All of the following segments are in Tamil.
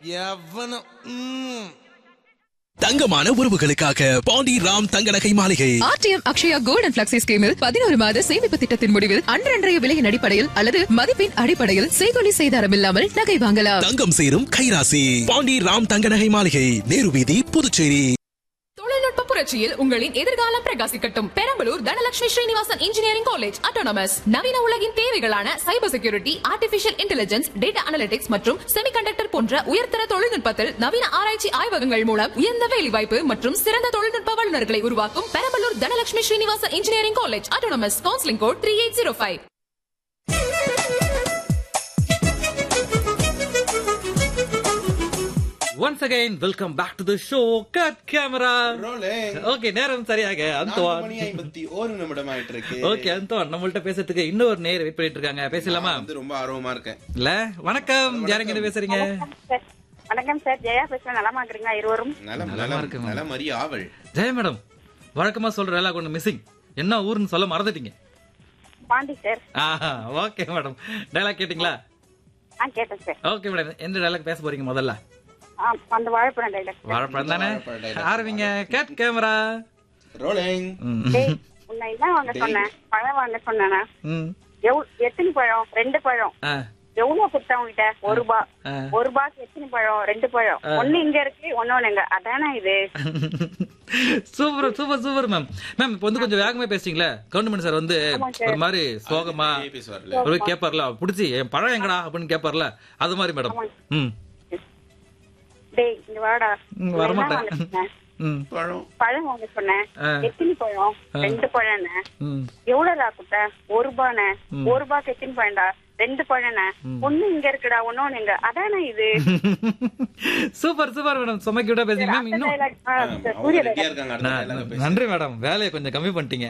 எவனும் ம். தங்கமான உறவுகளுக்காக Pandi Ram Thanga Nagai Maaligai RTM Akshaya gold and flexi ஸ்கீமில் பதினோரு மாத சேமிப்பு திட்டத்தின் முடிவில் அன்றன்றைய விலையின் அடிப்படையில் அல்லது மதிப்பின் அடிப்படையில் செய்கொலி செய்தாரம் இல்லாமல் நகை வாங்கலாம் தங்கம் சேரும் கைராசி பாண்டி ராம் தங்க நகை மாளிகை நேரு வீதி புதுச்சேரி தொழில்நுட்ப புரட்சியில் உங்களின் எதிர்காலம் பிரகாசிக்கட்டும் Perambalur Dhanalakshmi Srinivasan engineering college autonomous நவீன உலகின் தேவைகளான cyber security artificial intelligence data analytics மற்றும் செமிகண்டக்டர் போன்ற உயர்தர தொழில்நுட்பத்தில் நவீன ஆராய்ச்சி ஆய்வகங்கள் மூலம் உயர்ந்த வேலைவாய்ப்பு மற்றும் சிறந்த தொழில்நுட்ப வல்லுநர்களை உருவாக்கும் Perambalur Dhanalakshmi Srinivasan engineering college autonomous counselling code three eight zero five once again welcome back to the show cut camera Rolling. Okay நேரம் சரியாக நான்கு அந்தோன் மணி ஐம்பத்தி ஒரு நிமிடம் ஆயிட்டு இருக்கு ஓகே அந்தோன் நம்மள்ட்ட பேசுறதுக்கு இன்னொரு நேர் வெயிட் பண்ணிட்டு இருக்காங்க பேசலாமா நான் வந்து ரொம்ப ஆர்வமா இருக்கேன் இல்ல வணக்கம் யாருங்க இருந்து பேசுறீங்க சார். வணக்கம் சார் ஜெயா பேசுறேன் நலமா இருக்கிறீங்களா இருவரும் நலம் நலமா நலம் இருக்கேன். நலம் அறிய ஆவல் ஜெய மேடம் வழக்கமா சொல்ற எல்லாம் கொஞ்சம் மிஸ்ஸிங் என்ன ஊருன்னு சொல்ல மறந்துட்டீங்க பாண்டி சார் ஆஹா ஓகே மேடம் டைலாக் கேட்டிங்களா ஆ கேட்டேன் சார் ஓகே மேடம் எந்த டைலாக் பேச போறீங்க முதல்ல ஆ, அந்த வாழைப்பழம் டைலாக் வாழைப்பழம் தானே வாழைப்பழம் dialogue. ஆரம்பிங்க கட் கேமரா ரோலிங் டேய் உன்னை என்ன வாங்க சொன்னேன் பழம் வாங்க சொன்னேனா ம் எவ்வளவு எத்தனை பழம் ரெண்டு பழம் ஆ எவ்வளவு கொடுத்தா உங்ககிட்ட ஒரு ரூபா ஆ. ஒரு ரூபாய்க்கு எத்தனை பழம் ரெண்டு பழம் ஒண்ணு இங்க இருக்கு ஒண்ணு எங்க அதானே இது super super super ma'am ma'am இப்போ வந்து கொஞ்சம் வேகமா பேசுறீங்களே கவர்மெண்ட் சார் வந்து ஒரு மாதிரி சோகமா பேசுவார்ல ஒரு கேப்பார்ல புடிச்சு என் பழம் எங்கடா அப்படின்னு கேப்பார்ல அது மாதிரி மேடம் ம் டேய் இங்க வாடா ம், உன்னை என்ன வரமாட்டேன். வாங்க சொன்னேன்? ம் பழம் பழம் வாங்க சொன்னேன் ஆ. எத்தனை பழம் ரெண்டு பழம்னு ம் எவ்வளவுடா குட்ட ஒரு ரூபாண்ணே ஒரு ரூபாய்க்கு எத்தனை பழம்டா ரெண்டு பழம்ண்ணே ஒண்ணு இங்க இருக்குடா ஒண்ணு எங்க அதானே இது சூப்பர் சூப்பர் மேடம் சும்மா கியூட்டா பேசுறீங்க மேம் அந்த இன்னும் dialogue, ஆ, அவங்க சூரிய ரெடியா dialogue. இருக்காங்க அடுத்த ந- dialogue பேச. நன்றி மேடம் வேலையை கொஞ்சம் கம்மி பண்ணிட்டீங்க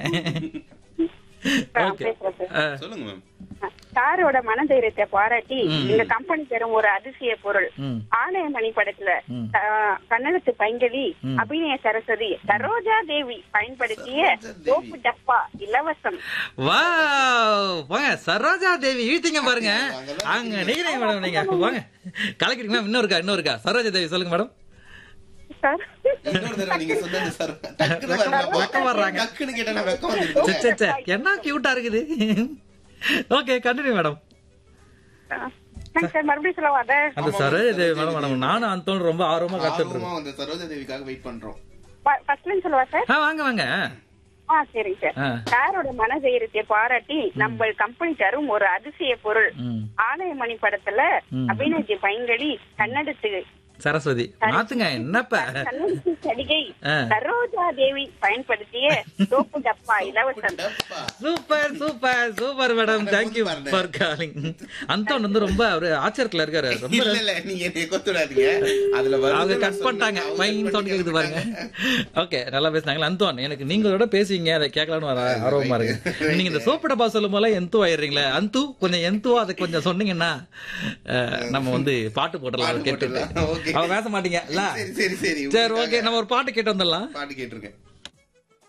ஆ, ஓகே பேசுறேன் சார். சொல்லுங்க மேம் சாரோட மனதைரியத்தை பாராட்டி இந்த கம்பெனி தரும் ஒரு அதிசய பொருள் ம். ஆலயமணி படத்துல ஆ, கன்னடத்து பைங்கவி அபிநய சரஸ்வதி சரோஜா தேவி பயன்படுத்திய சோப்பு டப்பா இலவசம் வா வாங்க சரோஜா தேவி இழுத்தீங்க பாருங்க அங்க நிக்கிறீங்க மேடம் நீங்க வாங்க கலக்கிறீங்க மேம் இன்னொருக்கா இன்னொருக்கா சரோஜா தேவி சொல்லுங்க மேடம் சார் இன்னொரு தடவை நீங்க சொன்னது சார் டக்குனு வரல. வெக்கம் வர்றாங்க. டக்குனு கேட்டா நான் வெக்கம் சே, வந்துருச்சு சே, சே, என்ன கியூட்டா இருக்குது ஓகே கண்டினியூ மேடம் நாங்க சார் மறுபடியும் சொல்லவா அத அந்த சரோஜா தேவி மேடம் மேடம் நானும் அந்தோன்னு ரொம்ப ஆர்வமா கத்துட்டு ஆர்வமா இருக்கோம் அந்த சரோஜா தேவிக்காக வெயிட் பண்றோம் ஃபர்ஸ்ட் லைன் சொல்லவா சார் ஆ வாங்க வாங்க ஆ சரிங்க சார் ஆ. சாரோட மனதைரியத்தை பாராட்டி நம்ம கம்பெனி தரும் ஒரு அதிசய பொருள் ம். ஆலயமணி படத்துல அபிநயஜி பைங்கடி கன்னடத்து சரஸ்வதி மாத்துங்க என்னப்ப கன்னடத்து சடிகை ஆ. சரோஜா தேவி பயன்படுத்திய சோப்பு டப்பா இலவசம் டப்பா. Super super super madam thank you பாருங்க. ஃபார் காலிங் அந்தோன் வந்து ரொம்ப ஒரு ஆச்சரியத்துல இருக்காரு ரொம்ப இல்ல இல்ல நீங்க என்னை கொத்துடாதீங்க அதுல வருது அவங்க நான் கட் சொன்னேன். பண்ணிட்டாங்க அவங்க மைன் cut சவுண்ட் கேக்குது பாருங்க பண்ணிட்டாங்க. ஓகே நல்லா பேசுனாங்களா அந்தோன் எனக்கு நீங்களோட பேசுவீங்க அதை கேட்கலாம்னு வர ஆர்வமா இருக்கு நீங்க இந்த சோப்பு டப்பா சொல்லும் போல எந்து ஆயிடுறீங்களே அந்து கொஞ்சம் எந்துவா அதை கொஞ்சம் சொன்னீங்கன்னா அஹ், நம்ம வந்து பாட்டு போட்டுடலாம் அதை பாட்டு கேட்டுட்டு போட்டுடலாம். Okay. அவ பேச மாட்டீங்க இல்ல சரி சரி சரி சரி ஓகே நம்ம ஒரு பாட்டு கேட்டு வந்துடலாம் பாட்டு கேட்டிருக்கேன்